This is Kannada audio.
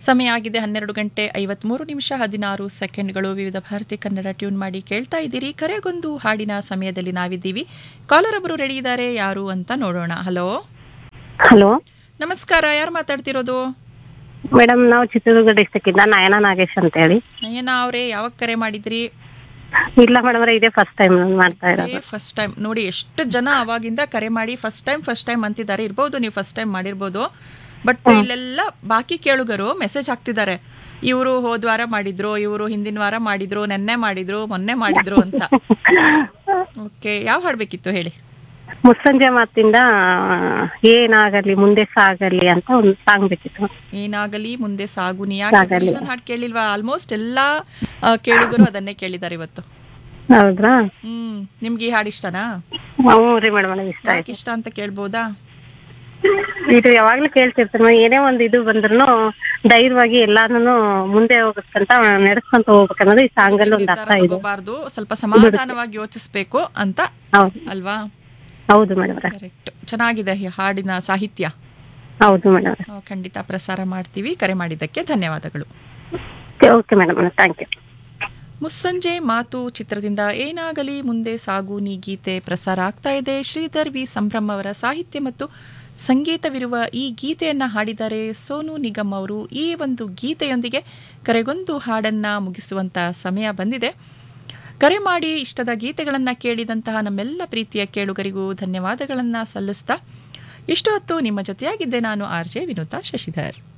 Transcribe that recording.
ಸಮಯ ಆಗಿದೆ ಹನ್ನೆರಡು ಗಂಟೆ ಐವತ್ಮೂರು ನಿಮಿಷ ಹದಿನಾರು ಸೆಕೆಂಡ್ಗಳು ವಿವಿಧ ಭಾರತಿ ಕನ್ನಡ ಟ್ಯೂನ್ ಮಾಡಿ ಕೇಳ್ತಾ ಇದ್ದೀರಿ ಕರೆಗೊಂದು ಹಾಡಿನ ಸಮಯದಲ್ಲಿ ನಾವಿದ್ದೀವಿ ಕಾಲರ್ ಒಬ್ಬರು ರೆಡಿ ಇದ್ದಾರೆ ಯಾರು ಅಂತ ನೋಡೋಣ ಹಲೋ ಹಲೋ ನಮಸ್ಕಾರ ಯಾರು ಮಾತಾಡ್ತಿರೋದು ಮೇಡಮ್ ನಾವು ಚಿತ್ರದುರ್ಗ ಡಿಸ್ಟಿಕ್ ಇಂದ ನಯನ ನಾಗೇಶ್ ಅಂತ ಹೇಳಿ ನಯನ ಅವರೇ ಯಾವಾಗ ಕರೆ ಮಾಡಿದ್ರಿ ಇಲ್ಲ ಮೇಡಮ್ ಇದೇ ಫಸ್ಟ್ ಟೈಮ್ ಮಾಡ್ತಾ ಇರೋದು ಫಸ್ಟ್ ಟೈಮ್ ನೋಡಿ ಎಷ್ಟು ಜನ ಅವಾಗಿಂದ ಕರೆ ಮಾಡಿ ಫಸ್ಟ್ ಟೈಮ್ ಫಸ್ಟ್ ಟೈಮ್ ಅಂತಿದ್ದಾರೆ ಇರ್ಬೋದು ನೀವು ಫಸ್ಟ್ ಟೈಮ್ ಮಾಡಿರ್ಬೋದು ಬಟ್ ಇಲ್ಲೆಲ್ಲ ಬಾಕಿ ಕೇಳುಗರು ಮೆಸೇಜ್ ಹಾಕ್ತಿದ್ದಾರೆ ಇವರು ಹೋದ ವಾರ ಮಾಡಿದ್ರು ಇವರು ಹಿಂದಿನ ವಾರ ಮಾಡಿದ್ರು ನೆನ್ನೆ ಮಾಡಿದ್ರು ಮೊನ್ನೆ ಮಾಡಿದ್ರು ಅಂತ ಓಕೆ ಯಾವ ಹಾಡ್ಬೇಕಿತ್ತು ಹೇಳಿ ಮುಸ್ಸಂಜೆ ಮಾತಿಂದ ಏನಾಗಲಿ ಮುಂದೆ ಸಾಗಲಿ ಅಂತ ಒಂದು ಸಾಂಗ್ ಬೇಕಿತ್ತು ಏನಾಗಲಿ ಮುಂದೆ ಸಾಗು ನೀ ಸಾಗಲಿ. ಯಾಕೆ ಹಾಡು ಕೇಳಿಲ್ವಾ ಆಲ್ಮೋಸ್ಟ್ ಎಲ್ಲಾ ಆ, ಕೇಳುಗರು ಅದನ್ನೇ ಕೇಳಿದ್ದಾರೆ ಇವತ್ತು ಹೌದ್ರಾ ಹ್ಮ್ ನಿಮ್ಗೆ ಈ ಹಾಡು ಇಷ್ಟನಾ ಹ್ಞೂ ರೀ ಮೇಡಮ್ ನನಗೆ ಇಷ್ಟ ಯಾಕೆ ಆಯ್ತು ಇಷ್ಟ ಅಂತ ಕೇಳ್ಬೋದಾ ಇದು ಯಾವಾಗ್ಲೂ ಕೇಳ್ತಿರ್ತೀನಿ madam. ಏನೇ ಒಂದು ಇದು ಬಂದ್ರು ಧೈರ್ಯವಾಗಿ ಎಲ್ಲಾನು ಮುಂದೆ ಹೋಗಕ್ಕಂತ ನಡೆಸ್ಕೊಂತ ಹೋಗ್ಬೇಕನ್ನೋದು ಈ ಸಾಂಗ್ ಅಲ್ಲಿ ಒಂದು ಅರ್ಥ ಇದೆ ತಗೋಬಾರ್ದು ಸ್ವಲ್ಪ ಸಮಾಧಾನವಾಗಿ ಯೋಚಿಸ್ಬೇಕು ಅಂತ ಹೌದು ಅಲ್ವಾ ಹೌದು ಮೇಡಮ್ ಕರೆಕ್ಟ್ ಚೆನ್ನಾಗಿದೆ ಈ ಹಾಡಿನ ಸಾಹಿತ್ಯ ಹೌದು ಮೇಡಮ್ ನಾವು ಖಂಡಿತ ಪ್ರಸಾರ ಮಾಡ್ತೀವಿ ಕರೆ ಮಾಡಿದ್ದಕ್ಕೆ ಧನ್ಯವಾದಗಳು ಓಕೆ ಮೇಡಮ್ ಥ್ಯಾಂಕ್ ಯು ಮುಸ್ಸಂಜೆ ಮಾತು ಚಿತ್ರದಿಂದ ಏನಾಗಲಿ ಮುಂದೆ ಸಾಗು ನೀ ಗೀತೆ ಪ್ರಸಾರ ಆಗ್ತಾ ಇದೆ ಶ್ರೀಧರ್ ವಿ ಸಂಭ್ರಮ್ ಅವರ ಸಾಹಿತ್ಯ ಮತ್ತು ಸಂಗೀತವಿರುವ ಈ ಗೀತೆಯನ್ನ ಹಾಡಿದ್ದಾರೆ ಸೋನು ನಿಗಮ್ ಅವರು ಈ ಒಂದು ಗೀತೆಯೊಂದಿಗೆ ಕರೆಗೊಂದು ಹಾಡನ್ನ ಮುಗಿಸುವಂತ ಸಮಯ ಬಂದಿದೆ ಕರೆ ಮಾಡಿ ಇಷ್ಟದ ಗೀತೆಗಳನ್ನು ಕೇಳಿದಂತಹ ನಮ್ಮೆಲ್ಲ ಪ್ರೀತಿಯ ಕೇಳುಗರಿಗೂ ಧನ್ಯವಾದಗಳನ್ನು ಸಲ್ಲಿಸ್ತಾ ಇಷ್ಟು ಹೊತ್ತು ನಿಮ್ಮ ಜೊತೆಯಾಗಿದ್ದೆ ನಾನು ಆರ್ ಜೆ ವಿನುತಾ ಶಶಿಧರ್